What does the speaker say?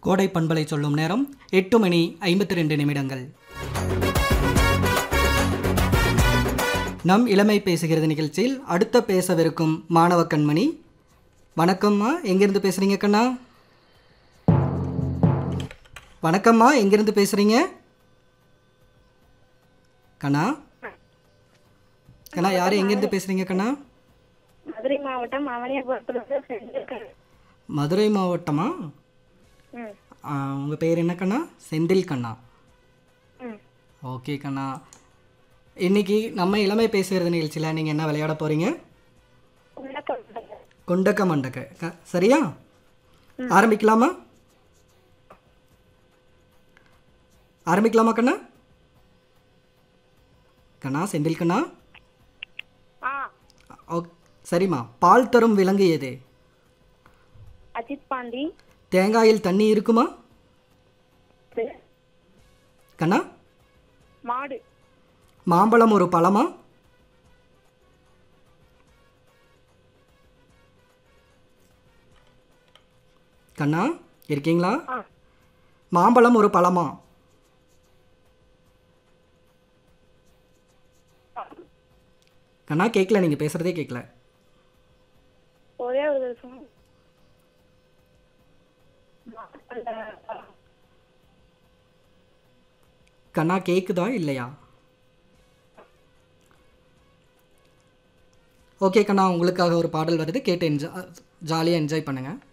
கோடை பண்பலை சொல்லும் நேரம் எட்டு மணி ஐம்பத்தி ரெண்டு நிமிடங்கள் நம் இளமை பேசுகிறது நிகழ்ச்சியில் அடுத்த பேசவிருக்கும் மாணவ கண்மணி வணக்கம்மா எங்கேருந்து பேசுகிறீங்க கண்ணா வணக்கம்மா எங்கேருந்து பேசுகிறீங்க கண்ணா கண்ணா யார் எங்கேருந்து பேசுகிறீங்க கண்ணா மதுரை மாவட்டம் அவனியாபுரத்துல செஞ்சிருக்கேன் மதுரை மாவட்டமா ம் உங்கள் பேர் என்ன கண்ணா செந்தில் கண்ணா ம் ஓகே கண்ணா இன்னைக்கு நம்ம இளமை பேசுகிறது நிகழ்ச்சியில் நீங்கள் என்ன விளையாட போகிறீங்க உள்ளக்கம் கொண்டக்க மண்டக்க க- சரியா ஆரம்பிக்கலாமா ஆரம்பிக்கலாமா கண்ணா கண்ணா செந்தில் கண்ணா ஆ ஓ சரிம்மா பால் தரும் விலங்கு எது அஜித் பாண்டி தேங்காயில் தண்ணி இருக்குமா கண்ணா மாடு மாம்பழம் ஒரு பழமா கண்ணா இருக்கீங்களா ஆ மாம்பழம் ஒரு பழமா கண்ணா கேட்கல நீங்கள் பேசுகிறதே கேட்கல ஒரே ஒரு நிமிஷம் கண்ணா கேட்குதா இல்லையா ஓகே கண்ணா உங்களுக்காக ஒரு பாடல் வருது கேட்டு என்ஜாய் ஜாலியாக என்ஜாய் பண்ணுங்கள்